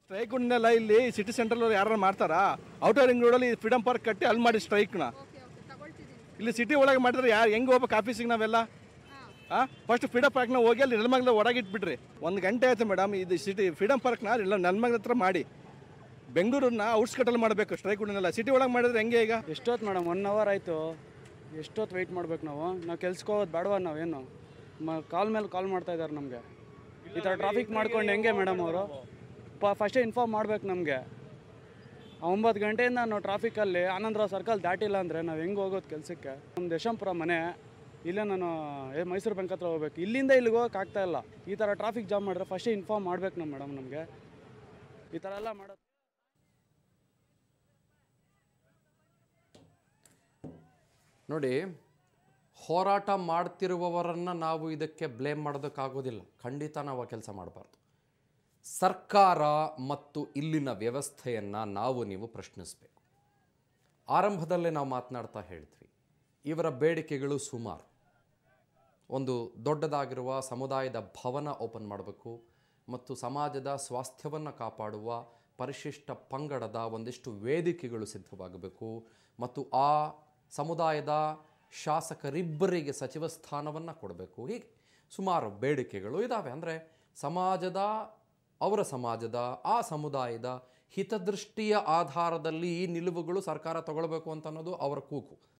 strike ಉಂಡೆಲ್ಲ ಇಲ್ಲಿ city central ಯಾರು ಮಾಡ್ತಾರಾ ಔಟರ್ ರಿಂಗ್ ರೋಡಲ್ಲಿ ಫ್ರೀಡಮ್ ಪಾರ್ಕ್ ಕಟ್ಟಿ ಅಲ್ಲಿ ಮಾಡಿ ಸ್ಟ್ರೈಕ್ನ ಓಕೆ ಓಕೆ ತಗೊಳ್ತಿದ್ದೀನಿ ಇಲ್ಲಿ ಸಿಟಿ ಒಳಗೆ ಮಾಡಿದ್ರೆ ಯಾರು ಹೆಂಗೆ ಹೋಗ್ಬೇಕು ಆಫೀಸಿಗೆ ನಾವೆಲ್ಲ ಹಾಂ ಫಸ್ಟ್ ಫ್ರೀಡಮ್ ಪಾರ್ಕ್ನ ಹೋಗಿ ಅಲ್ಲಿ ನೆಲಮಂಗ್ಲ ಒಳಗಿಟ್ಬಿಡ್ರಿ ಒಂದು ಗಂಟೆ ಆಯ್ತು ಮೇಡಮ್ ಇದು ಸಿಟಿ ಫ್ರೀಡಮ್ ಪಾರ್ಕ್ನ ಇಲ್ಲ ನೆಲಮಂಗ್ಲ ಹತ್ರ ಮಾಡಿ ಬೆಂಗಳೂರನ್ನ ಔಟ್ಸ್ಕಟಲ್ಲಿ ಮಾಡಬೇಕು ಸ್ಟ್ರೈಕ್ ಉಂಡೆಲ್ಲ ಸಿಟಿ ಒಳಗೆ ಮಾಡಿದ್ರೆ ಹೆಂಗೆ ಈಗ ಎಷ್ಟೊತ್ತು ಮೇಡಮ್ ಒನ್ ಅವರ್ ಆಯಿತು ಎಷ್ಟೊತ್ತು ವೆಯ್ಟ್ ಮಾಡ್ಬೇಕು ನಾವು ನಾವು ಕೆಲ್ಸಕ್ಕೆ ಹೋಗೋದು ಬೇಡವಾ ನಾವೇನು ಮ ಕಾಲ್ ಮೇಲೆ ಕಾಲ್ ಮಾಡ್ತಾ ಇದ್ದಾರೆ ನಮಗೆ ಈ ಥರ ಟ್ರಾಫಿಕ್ ಮಾಡ್ಕೊಂಡು ಹೆಂಗೆ ಮೇಡಮ್ ಅವರು ಪ ಫಸ್ಟೇ ಇನ್ಫಾರ್ಮ್ ಮಾಡ್ಬೇಕು ನಮಗೆ ಒಂಬತ್ತು ಗಂಟೆಯಿಂದ ನಾವು ಟ್ರಾಫಿಕಲ್ಲಿ ಆನಂದರಾವ್ ಸರ್ಕಲ್ ದಾಟಿಲ್ಲ ಅಂದರೆ ನಾವು ಹೆಂಗೆ ಹೋಗೋದು ಕೆಲಸಕ್ಕೆ ನಮ್ಮ ಯಶವಂತಪುರ ಮನೆ ಇಲ್ಲೇ ನಾನು ಏ ಮೈಸೂರು ಬ್ಯಾಂಕ್ ಹತ್ರ ಹೋಗ್ಬೇಕು ಇಲ್ಲಿಂದ ಇಲ್ಲಿಗೆ ಹೋಗಕ್ಕೆ ಆಗ್ತಾ ಇಲ್ಲ ಈ ಥರ ಟ್ರಾಫಿಕ್ ಜಾಮ್ ಮಾಡಿದ್ರೆ ಫಸ್ಟೇ ಇನ್ಫಾರ್ಮ್ ಮಾಡ್ಬೇಕು ನಮ್ಮ ಮೇಡಮ್ ನಮಗೆ ಈ ಥರ ಎಲ್ಲ ಮಾಡೋದು ನೋಡಿ ಹೋರಾಟ ಮಾಡ್ತಿರುವವರನ್ನು ನಾವು ಇದಕ್ಕೆ ಬ್ಲೇಮ್ ಮಾಡೋದಕ್ಕಾಗೋದಿಲ್ಲ ಖಂಡಿತ ನಾವು ಆ ಕೆಲಸ ಮಾಡಬಾರ್ದು ಸರ್ಕಾರ ಮತ್ತು ಇಲ್ಲಿನ ವ್ಯವಸ್ಥೆಯನ್ನು ನಾವು ನೀವು ಪ್ರಶ್ನಿಸಬೇಕು ಆರಂಭದಲ್ಲೇ ನಾವು ಮಾತನಾಡ್ತಾ ಹೇಳಿದ್ವಿ ಇವರ ಬೇಡಿಕೆಗಳು ಸುಮಾರು ಒಂದು ದೊಡ್ಡದಾಗಿರುವ ಸಮುದಾಯದ ಭವನ ಓಪನ್ ಮಾಡಬೇಕು ಮತ್ತು ಸಮಾಜದ ಸ್ವಾಸ್ಥ್ಯವನ್ನು ಕಾಪಾಡುವ ಪರಿಶಿಷ್ಟ ಪಂಗಡದ ಒಂದಿಷ್ಟು ವೇದಿಕೆಗಳು ಸಿದ್ಧವಾಗಬೇಕು ಮತ್ತು ಆ ಸಮುದಾಯದ ಶಾಸಕರಿಬ್ಬರಿಗೆ ಸಚಿವ ಸ್ಥಾನವನ್ನು ಕೊಡಬೇಕು ಹೀಗೆ ಸುಮಾರು ಬೇಡಿಕೆಗಳು ಇದ್ದಾವೆ ಅಂದರೆ ಸಮಾಜದ ಅವರ ಸಮಾಜದ ಆ ಸಮುದಾಯದ ಹಿತದೃಷ್ಟಿಯ ಆಧಾರದಲ್ಲಿ ಈ ನಿಲುವುಗಳು ಸರ್ಕಾರ ತಗೊಳ್ಬೇಕು ಅಂತ ಅನ್ನೋದು ಅವರ ಕೂಗು